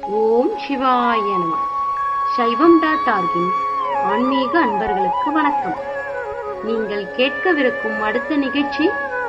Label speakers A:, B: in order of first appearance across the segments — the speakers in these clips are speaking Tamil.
A: ஓம் சிவாய நம சைவம் டாட் ஆர்கின் ஆன்மீக அன்பர்களுக்கு வணக்கம் நீங்கள் கேட்கவிருக்கும் அடுத்த நிகழ்ச்சி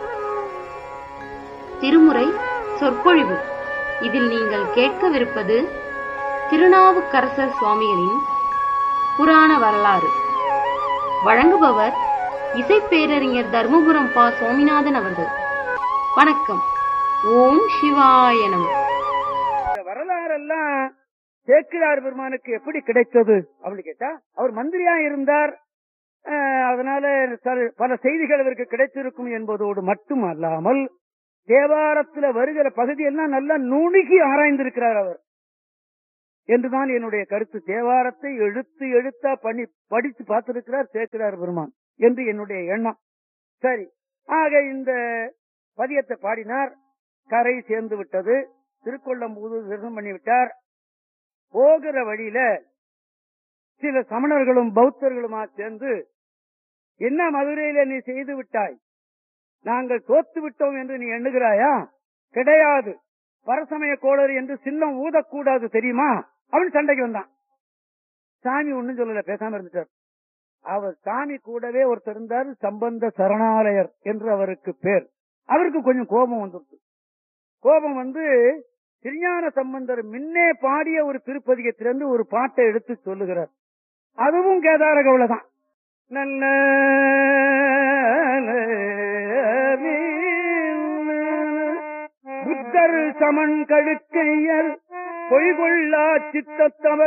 A: திருமுறை சொற்பொழிவு இதில் நீங்கள் கேட்கவிருப்பது திருநாவுக்கரசர் சுவாமிகளின் புராண வரலாறு வழங்குபவர் இசைப்பேரறிஞர் தர்மபுரம் பா சுவாமிநாதன் அவர்கள் வணக்கம் ஓம் சிவாய நம
B: இந்த வரலாறெல்லாம் சேக்கிழார் பெருமானுக்கு எப்படி கிடைத்தது அப்படின்னு கேட்டா அவர் மந்திரியா இருந்தார் அஹ், அதனால சில- பல செய்திகள் அவருக்கு கிடைத்திருக்கும் என்பதோடு மட்டும் அல்லாமல் தேவாரத்துல வருகிற பகுதியெல்லாம் நல்லா நுணுகி ஆராய்ந்திருக்கிறார் அவர் என்றுதான் என்னுடைய கருத்து தேவாரத்தை எழுத்து எழுத்தா பண்ணி படித்து பார்த்திருக்கிறார் சேக்கிழார் பெருமான் என்று என்னுடைய எண்ணம் சரி ஆக இந்த பதியத்தை பாடினார் கரை சேர்ந்து விட்டது திருக்கொள்ளம்பூது தரிசனம் பண்ணிவிட்டார் போகிற வழியில சில சமணர்களும் பௌத்தர்களுமா சேர்ந்து என்ன மதுரையில நீ செய்து விட்டாய் நாங்கள் தோத்து விட்டோம் என்று நீ எண்ணுகிறாயா கிடையாது பரசமய கோளறு என்று சின்னம் ஊதக்கூடாது தெரியுமா அவன் சண்டைக்கு வந்தான் சாமி ஒண்ணும் சொல்லல பேசாம இருந்துட்டார் அவர் சாமி கூடவே ஒருத்தர் இருந்தார் சம்பந்த சரணாலயர் என்று அவருக்கு பேர் அவருக்கு கொஞ்சம் கோபம் வந்துருச்சு கோபம் வந்து திருஞான சம்பந்தர் முன்னே பாடிய ஒரு திருப்பதிகத்திலிருந்து ஒரு பாட்டை எடுத்து சொல்லுகிறார் அதுவும் கேதார கவுளதான் நல்ல புத்தர் சமன் கழுக்கையர் பொய்கொள்ளா சித்தத்தவர்